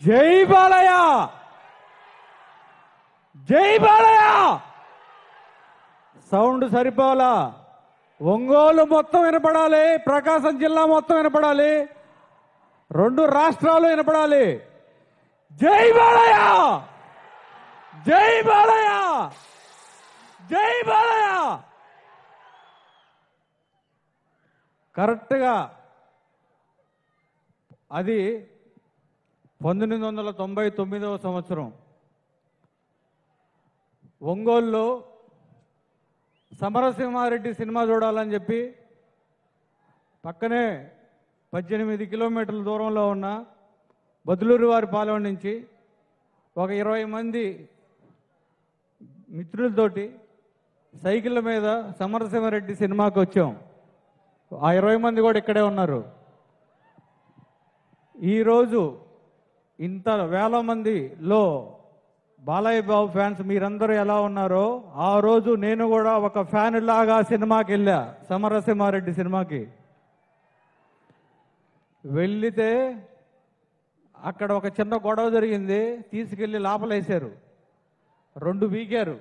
జై బాలయ్య జై బాలయ్య సౌండ్ సరిపోలా ఒంగోలు మొత్తం వినపడాలి ప్రకాశం జిల్లా మొత్తం వినపడాలి రెండు రాష్ట్రాలు వినపడాలి జై బాలయ్య జై బాలయ్య జై బాలయ్య కరెక్ట్గా అది పంతొమ్మిది వందల తొంభై తొమ్మిదవ సంవత్సరం ఒంగోలులో సమరసింహారెడ్డి సినిమా చూడాలని చెప్పి పక్కనే పద్దెనిమిది కిలోమీటర్ల దూరంలో ఉన్న బదులూరు వారి పాలెం నుంచి ఒక ఇరవై మంది మిత్రులతోటి సైకిళ్ళ మీద సమరసింహారెడ్డి సినిమాకి వచ్చాం ఆ ఇరవై మంది కూడా ఇక్కడే ఉన్నారు ఈరోజు ఇంత వేల మందిలో బాలయ్య బాబు ఫ్యాన్స్ మీరందరూ ఎలా ఉన్నారో ఆ రోజు నేను కూడా ఒక ఫ్యాన్ లాగా సినిమాకి వెళ్ళా సమరసింహారెడ్డి సినిమాకి వెళ్ళితే అక్కడ ఒక చిన్న గొడవ జరిగింది తీసుకెళ్ళి లోపలేశారు రెండు వీకారు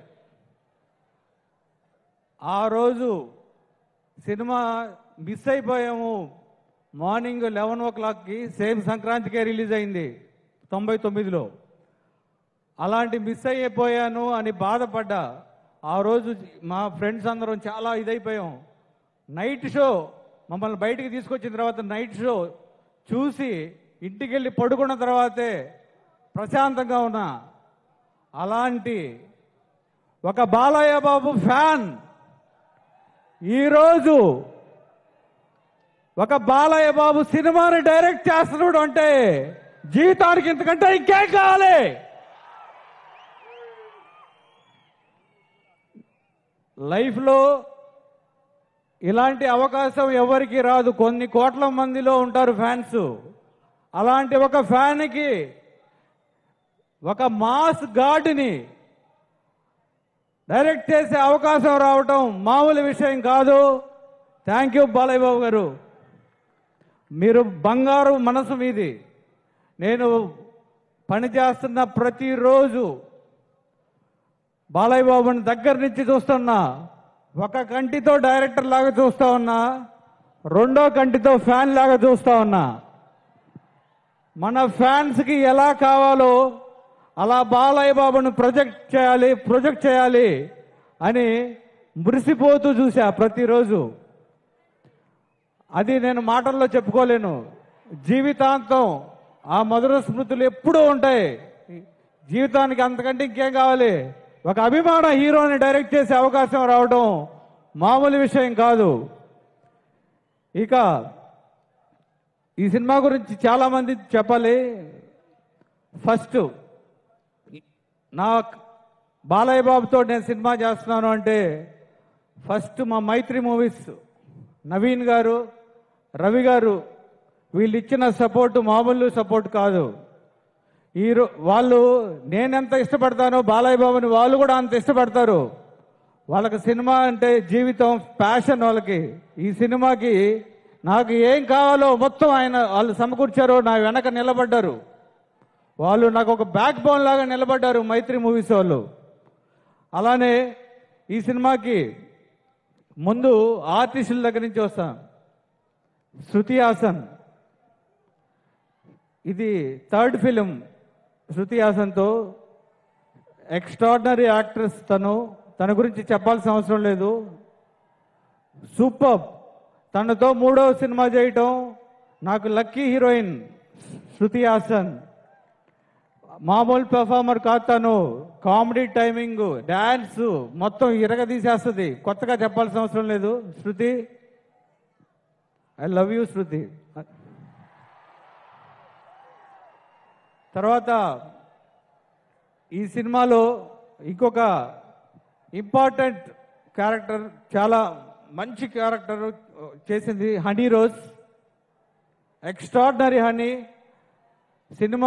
ఆ రోజు సినిమా మిస్ అయిపోయాము మార్నింగ్ లెవెన్ ఓ క్లాక్కి సేమ్ సంక్రాంతికే రిలీజ్ అయింది తొంభై తొమ్మిదిలో అలాంటి మిస్ అయిపోయాను అని బాధపడ్డా ఆ రోజు మా ఫ్రెండ్స్ అందరం చాలా ఇదైపోయాం నైట్ షో మమ్మల్ని బయటికి తీసుకొచ్చిన తర్వాత నైట్ షో చూసి ఇంటికి వెళ్ళి పడుకున్న తర్వాతే ప్రశాంతంగా ఉన్నా అలాంటి ఒక బాలయ్య బాబు ఫ్యాన్ ఈరోజు ఒక బాలయ్య బాబు సినిమాని డైరెక్ట్ చేస్తున్నాడు అంటే జీవితానికి ఇంతకంటే ఇంకేం కావాలి లైఫ్లో ఇలాంటి అవకాశం ఎవరికి రాదు కొన్ని కోట్ల మందిలో ఉంటారు ఫ్యాన్స్ అలాంటి ఒక ఫ్యాన్కి ఒక మాస్ గాడ్ని డైరెక్ట్ చేసే అవకాశం రావటం మామూలు విషయం కాదు థ్యాంక్ యూ బాలయ్య బాబు గారు మీరు బంగారు మనసు మీది నేను పని చేస్తున్న ప్రతిరోజు బాలయ్య బాబుని దగ్గర నుంచి చూస్తున్నా ఒక కంటితో డైరెక్టర్ లాగా చూస్తా ఉన్నా రెండో కంటితో ఫ్యాన్ లాగా చూస్తా ఉన్నా మన ఫ్యాన్స్కి ఎలా కావాలో అలా బాలయ్య బాబుని ప్రొజెక్ట్ చేయాలి ప్రొజెక్ట్ చేయాలి అని మురిసిపోతూ చూసా ప్రతిరోజు అది నేను మాటల్లో చెప్పుకోలేను జీవితాంతం ఆ మధుర స్మృతులు ఎప్పుడూ ఉంటాయి జీవితానికి అంతకంటే ఇంకేం కావాలి ఒక అభిమాన హీరోని డైరెక్ట్ చేసే అవకాశం రావడం మామూలు విషయం కాదు ఇక ఈ సినిమా గురించి చాలామంది చెప్పాలి ఫస్ట్ నా బాలయ్య బాబుతో నేను సినిమా చేస్తున్నాను అంటే ఫస్ట్ మా మైత్రి మూవీస్ నవీన్ గారు రవి గారు వీళ్ళు ఇచ్చిన సపోర్ట్ మామూలు సపోర్ట్ కాదు ఈ రో- వాళ్ళు నేనెంత ఇష్టపడతానో బాలయ్య బాబుని వాళ్ళు కూడా అంత ఇష్టపడతారు వాళ్ళకి సినిమా అంటే జీవితం ప్యాషన్ వాళ్ళకి ఈ సినిమాకి నాకు ఏం కావాలో మొత్తం ఆయన వాళ్ళు సమకూర్చారు నా వెనక నిలబడ్డారు వాళ్ళు నాకు ఒక బ్యాక్ బోన్ లాగా నిలబడ్డారు మైత్రి మూవీస్ వాళ్ళు అలానే ఈ సినిమాకి ముందు ఆర్టిస్టుల దగ్గర నుంచి వస్తాం శృతి హాసన్ ఇది థర్డ్ ఫిలిం శృతి హాసన్తో ఎక్స్ట్రాడినరీ యాక్ట్రెస్ తను తన గురించి చెప్పాల్సిన అవసరం లేదు సూపర్ తనతో మూడవ సినిమా చేయటం నాకు లక్కీ హీరోయిన్ శృతి హాసన్ మామూలు పెర్ఫార్మర్ కాదు తను కామెడీ టైమింగ్ డ్యాన్స్ మొత్తం ఇరగ తీసేస్తుంది కొత్తగా చెప్పాల్సిన అవసరం లేదు Shruti I love you Shruti తర్వాత ఈ సినిమాలో ఇంకొక ఇంపార్టెంట్ క్యారెక్టర్ చాలా మంచి క్యారెక్టర్ చేసింది హనీ రోజ్ ఎక్స్ట్రాడినరీ హనీ సినిమా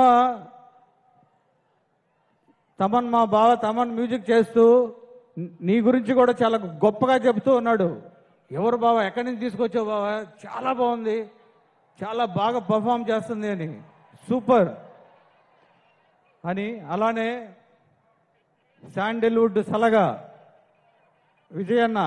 తమన్ మా బావ తమన్ మ్యూజిక్ చేస్తూ నీ గురించి కూడా చాలా గొప్పగా చెబుతూ ఉన్నాడు ఎవరు బావ ఎక్కడి నుంచి తీసుకొచ్చావు బావ చాలా బాగుంది చాలా బాగా పర్ఫామ్ చేస్తుంది అని సూపర్ అని అలానే శాండిల్వుడ్ సలగా విజయన్న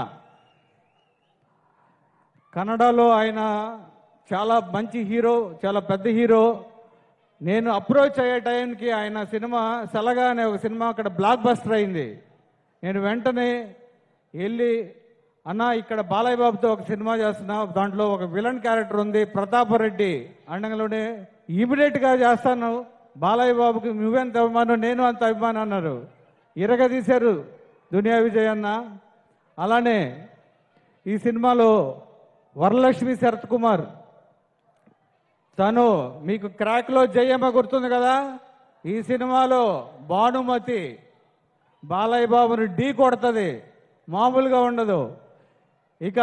కన్నడలో ఆయన చాలా మంచి హీరో చాలా పెద్ద హీరో నేను అప్రోచ్ అయ్యే టైంకి ఆయన సినిమా సలగా అనే ఒక సినిమా అక్కడ బ్లాక్ బస్టర్ అయింది నేను వెంటనే వెళ్ళి అన్న ఇక్కడ బాలయ్య బాబుతో ఒక సినిమా చేస్తున్నా దాంట్లో ఒక విలన్ క్యారెక్టర్ ఉంది ప్రతాపరెడ్డి అండంలోనే ఇమీడియట్గా చేస్తాను బాలయ్య బాబుకి నువ్వెంత అభిమానం నేను అంత అభిమానం అన్నారు ఇరగదీశారు దునియా విజయ్ అన్న అలానే ఈ సినిమాలో వరలక్ష్మి శరత్ కుమార్ తను మీకు క్రాక్లో జయమ్మ గుర్తుంది కదా ఈ సినిమాలో భానుమతి బాలయ్య బాబుని ఢీ కొడుతుంది మామూలుగా ఉండదు ఇక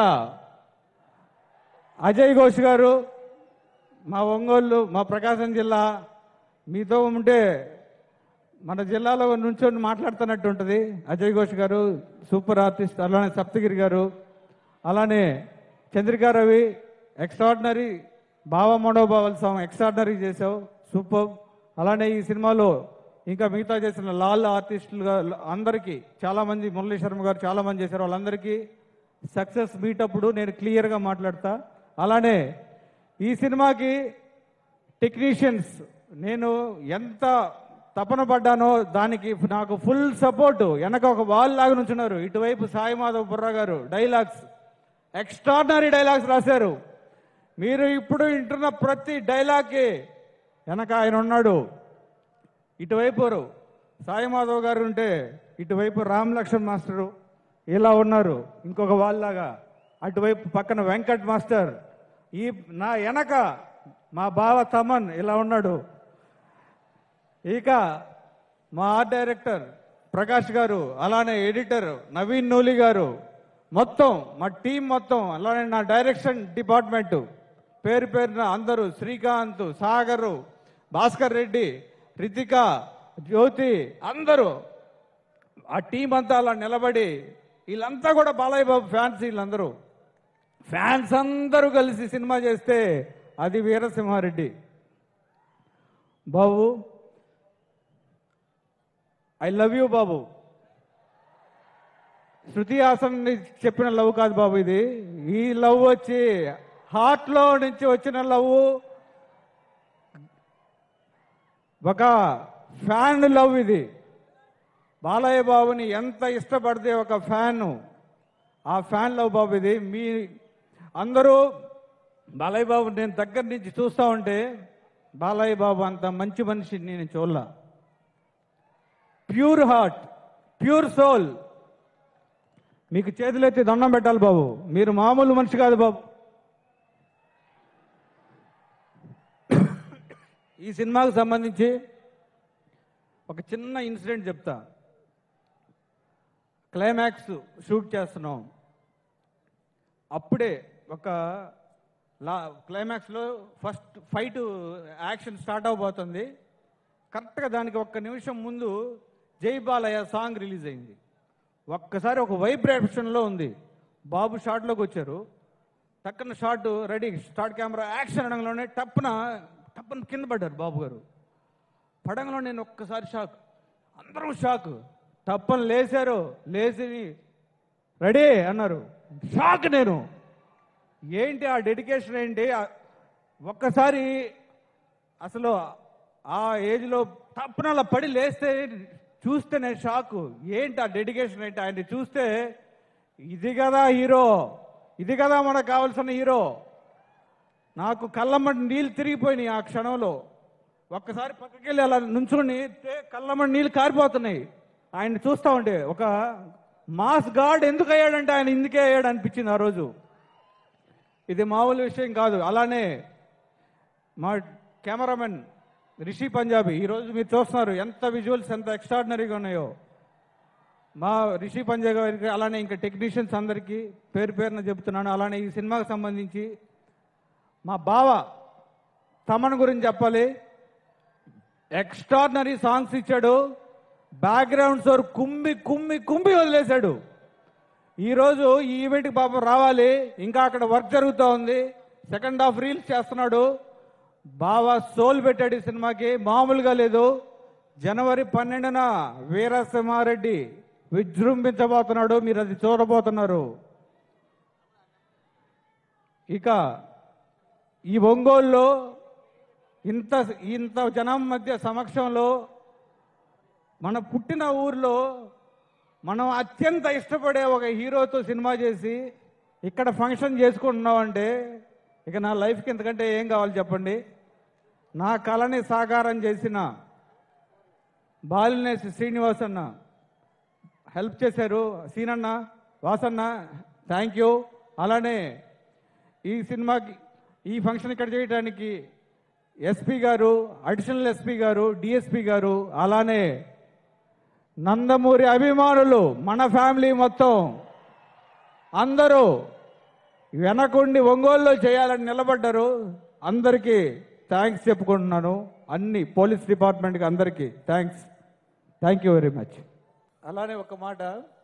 అజయ్ ఘోష్ గారు మా ఒంగోలు మా ప్రకాశం జిల్లా మీతో ఉంటే మన జిల్లాలో నుంచొని మాట్లాడుతున్నట్టు ఉంటుంది అజయ్ ఘోష్ గారు సూపర్ ఆర్టిస్ట్ అలానే సప్తగిరి గారు అలానే చంద్రికా రవి ఎక్స్ట్రాడినరీ భావ మనోభావాల సాంగ్ ఎక్స్ట్రాడినరీ చేసావు సూపర్ అలానే ఈ సినిమాలో ఇంకా మిగతా చేసిన లాల్ ఆర్టిస్టులుగా అందరికీ చాలామంది మురళీ శర్మ గారు చాలామంది చేశారు వాళ్ళందరికీ సక్సెస్ మీట్ అప్పుడు నేను క్లియర్గా మాట్లాడతా అలానే ఈ సినిమాకి టెక్నీషియన్స్ నేను ఎంత తపన పడ్డానో దానికి నాకు ఫుల్ సపోర్ట్ వెనక ఒక వాల్ లాగా నుంచున్నారు ఇటువైపు సాయి మాధవ్ బుర్రా గారు డైలాగ్స్ ఎక్స్ట్రాడినరీ డైలాగ్స్ రాశారు మీరు ఇప్పుడు వింటున్న ప్రతి డైలాగ్కి వెనక ఆయన ఉన్నాడు ఇటువైపు సాయి మాధవ్ గారు ఉంటే ఇటువైపు రామ్ లక్ష్మణ్ మాస్టరు ఇలా ఉన్నారు ఇంకొక వాళ్ళలాగా అటువైపు పక్కన వెంకట్ మాస్టర్ ఈ నా వెనక మా బావ తమన్ ఇలా ఉన్నాడు ఇక మా ఆర్ట్ డైరెక్టర్ ప్రకాష్ గారు అలానే ఎడిటర్ నవీన్ నూలి గారు మొత్తం మా టీం మొత్తం అలానే నా డైరెక్షన్ డిపార్ట్మెంట్ పేరు పేరున అందరూ శ్రీకాంత్ సాగరు భాస్కర్ రెడ్డి రితిక జ్యోతి అందరూ ఆ టీం అంతా అలా నిలబడి వీళ్ళంతా కూడా బాలయ్య బాబు ఫ్యాన్స్ వీళ్ళందరూ ఫ్యాన్స్ అందరూ కలిసి సినిమా చేస్తే అది Veerasimhareddy Babu I love you Babu Shruti Haasan చెప్పిన లవ్ కాదు బాబు ఇది ఈ లవ్ వచ్చి హార్ట్లో నుంచి వచ్చిన లవ్ ఒక ఫ్యాన్ లవ్ ఇది బాలయ్య బాబుని ఎంత ఇష్టపడితే ఒక ఫ్యాన్ ఆ ఫ్యాన్ లవ్ బాబు ఇది మీ అందరూ బాలయ్య బాబు నేను దగ్గర నుంచి చూస్తూ ఉంటే బాలయ్య బాబు అంత మంచి మనిషిని నేను చూడలా ప్యూర్ హార్ట్ ప్యూర్ సోల్ మీకు చేతులెత్తి దండం పెట్టాలి బాబు మీరు మామూలు మనిషి కాదు బాబు ఈ సినిమాకు సంబంధించి ఒక చిన్న ఇన్సిడెంట్ చెప్తా క్లైమాక్స్ షూట్ చేస్తున్నాం అప్పుడే ఒక లా క్లైమాక్స్లో ఫస్ట్ ఫైట్ యాక్షన్ స్టార్ట్ అవబోతుంది కరెక్ట్గా దానికి ఒక్క నిమిషం ముందు జై బాలయ్య సాంగ్ రిలీజ్ అయింది ఒక్కసారి ఒక వైబ్రేషన్లో ఉంది బాబు షాట్లోకి వచ్చారు టక్కన shot ready start camera action అనడంలోనే టప్పున టప్పున కింద పడ్డారు బాబు గారు పడంలో నేను ఒక్కసారి షాక్ అందరూ షాక్ టప్పని లేచారు లేచి రెడీ అన్నారు షాక్ నేను ఏంటి ఆ డెడికేషన్ ఏంటి ఆ- ఒక్కసారి అసలు ఆ ఏజ్లో తప్పున అలా పడి లేస్తే చూస్తే నేను షాక్ ఏంటి ఆ డెడికేషన్ ఏంటి ఆయన చూస్తే ఇది కదా హీరో ఇది కదా మనకు కావాల్సిన హీరో నాకు కళ్ళమ్మటి నీళ్ళు తిరిగిపోయినాయి ఆ క్షణంలో ఒక్కసారి పక్కకి వెళ్ళి అలా నుంచుని కళ్ళమ్మటి నీళ్ళు కారిపోతున్నాయి ఆయన చూస్తా ఉంటే ఒక మాస్ గాడ్ ఎందుకు అయ్యాడంటే ఆయన ఇందుకే అయ్యాడు అనిపించింది ఆ రోజు ఇది మామూలు విషయం కాదు అలానే మా కెమెరామెన్ రిషి పంజాబీ ఈరోజు మీరు చూస్తున్నారు ఎంత విజువల్స్ ఎంత ఎక్స్ట్రాడినరీగా ఉన్నాయో మా రిషి పంజాబీ గారికి అలానే ఇంకా టెక్నీషియన్స్ అందరికీ పేరు పేరున చెప్తున్నాను అలానే ఈ సినిమాకి సంబంధించి మా బావ తమన్ గురించి చెప్పాలి ఎక్స్ట్రాడినరీ సాంగ్స్ ఇచ్చాడు బ్యాక్గ్రౌండ్ స్కోర్ కుమ్మి కుమ్మి కుమ్మి వదిలేశాడు ఈరోజు ఈ ఈవెంట్కి పాపం రావాలి ఇంకా అక్కడ వర్క్ జరుగుతూ ఉంది సెకండ్ హాఫ్ రీల్స్ చేస్తున్నాడు బాగా సోల్ పెట్టాడు ఈ సినిమాకి మామూలుగా లేదు జనవరి పన్నెండున వీరసింహారెడ్డి విజృంభించబోతున్నాడు మీరు అది చూడబోతున్నారు ఇక ఈ ఒంగోలులో ఇంత ఇంత జనం మధ్య సమక్షంలో మన పుట్టిన ఊర్లో మనం అత్యంత ఇష్టపడే ఒక హీరోతో సినిమా చేసి ఇక్కడ ఫంక్షన్ చేసుకుంటున్నామంటే ఇక నా లైఫ్కి ఇంతకంటే ఏం కావాలి చెప్పండి నా కళని సాకారం చేసిన బాలినేసి శ్రీనివాస్ అన్న హెల్ప్ చేశారు సీనన్న వాసన్న థ్యాంక్ యూ అలానే ఈ సినిమాకి ఈ ఫంక్షన్ ఇక్కడ చేయడానికి ఎస్పీ గారు అడిషనల్ ఎస్పీ గారు డిఎస్పీ గారు అలానే నందమూరి అభిమానులు మన ఫ్యామిలీ మొత్తం అందరూ వెనకుండి ఒంగోలులో చేయాలని నిలబడ్డారు అందరికీ థ్యాంక్స్ చెప్పుకుంటున్నాను అన్ని పోలీస్ డిపార్ట్మెంట్కి అందరికీ thanks thank you very much అలానే ఒక మాట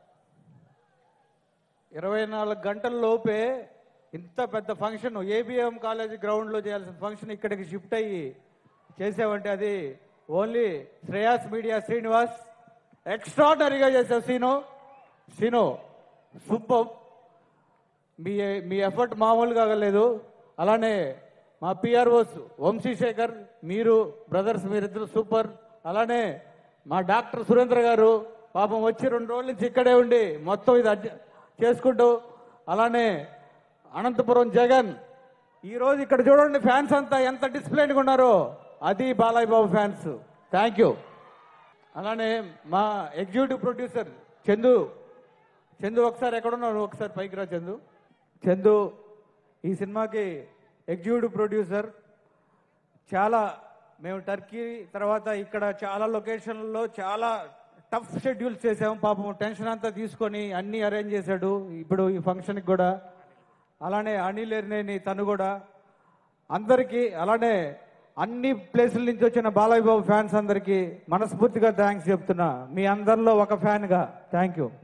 ఇరవై నాలుగు గంటల లోపే ఇంత పెద్ద ఫంక్షన్ ఏబిఎం కాలేజ్ గ్రౌండ్లో చేయాల్సిన ఫంక్షన్ ఇక్కడికి షిఫ్ట్ అయ్యి చేసావంటే అది ఓన్లీ శ్రేయాస్ మీడియా శ్రీనివాస్ ఎక్స్ట్రాడనరీగా చేసావు సీను సీను సూపర్ మీ మీ ఎఫర్ట్ మామూలుగా లేదు అలానే మా పిఆర్ఓస్ వంశీశేఖర్ మీరు బ్రదర్స్ మీరిద్దరు సూపర్ అలానే మా డాక్టర్ సురేంద్ర గారు పాపం వచ్చి రెండు రోజుల నుంచి ఇక్కడే ఉండి మొత్తం ఇది అడ్జ- చేసుకుంటూ అలానే అనంతపురం జగన్ ఈ రోజు ఇక్కడ చూడండి ఫ్యాన్స్ అంతా ఎంత డిసిప్లైన్గా ఉన్నారో అది Balayya Babu fans thank you అలానే మా ఎగ్జిక్యూటివ్ ప్రొడ్యూసర్ చందు చందు ఒకసారి ఎక్కడున్నావు నువ్వు ఒకసారి పైకి రా చందు చందు ఈ సినిమాకి ఎగ్జిక్యూటివ్ ప్రొడ్యూసర్ చాలా మేము టర్కీ తర్వాత ఇక్కడ చాలా లొకేషన్లలో చాలా టఫ్ షెడ్యూల్స్ చేసాము పాపం టెన్షన్ అంతా తీసుకొని అన్నీ అరేంజ్ చేశాడు ఇప్పుడు ఈ ఫంక్షన్కి కూడా అలానే అనిల్ ఎర్నేని తను కూడా అందరికీ అలానే అన్ని ప్లేసుల నుంచి వచ్చిన బాలయ్య బాబు ఫ్యాన్స్ అందరికీ మనస్ఫూర్తిగా థ్యాంక్స్ చెప్తున్నా మీ అందరిలో ఒక ఫ్యాన్గా థ్యాంక్ యూ